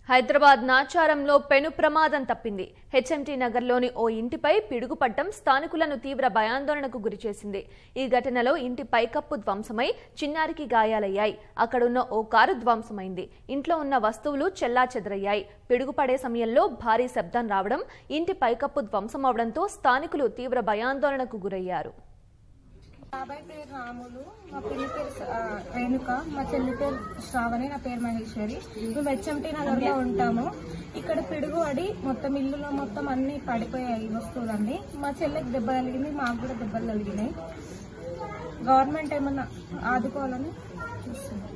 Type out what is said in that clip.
హైదరాబాద్ నాచారంలో పెను ప్రమాదం తప్పింది హెచ్ఎంటీ నగర్లోని ఓ ఇంటిపై పిడుగుపట్టం స్థానికులను తీవ్ర భయాందోళనకు గురిచేసింది ఈ ఘటనలో ఇంటి పైకప్పు ధ్వంసమై చిన్నారికి గాయాలయ్యాయి అక్కడున్న ఓ కారు ధ్వంసమైంది ఇంట్లో ఉన్న వస్తువులు చెల్లా చెదరయ్యాయి పిడుగుపడే సమయంలో భారీ శబ్దం రావడం ఇంటి పైకప్పు ధ్వంసమవడంతో స్థానికులు తీవ్ర భయాందోళనకు గురయ్యారు బాబాయ్ పేరు రాములు మా పిల్లి పేరు స- ఆ, రేణుక మా చెల్లి పేరు శ్రావణి నా పేరు మహేశ్వరి మేము హెచ్ఎంటీ నగర్ లో ఉంటాము ఇక్కడ పిడుగు పడి మొత్తం ఇల్లులో మొత్తం అన్ని పడిపోయాయి వస్తువులన్నీ మా చెల్లికి దెబ్బ కలిగింది మాకు కూడా దెబ్బలు కలిగినాయి గవర్నమెంట్ ఏమన్నా ఆదుకోవాలని చూస్తున్నాం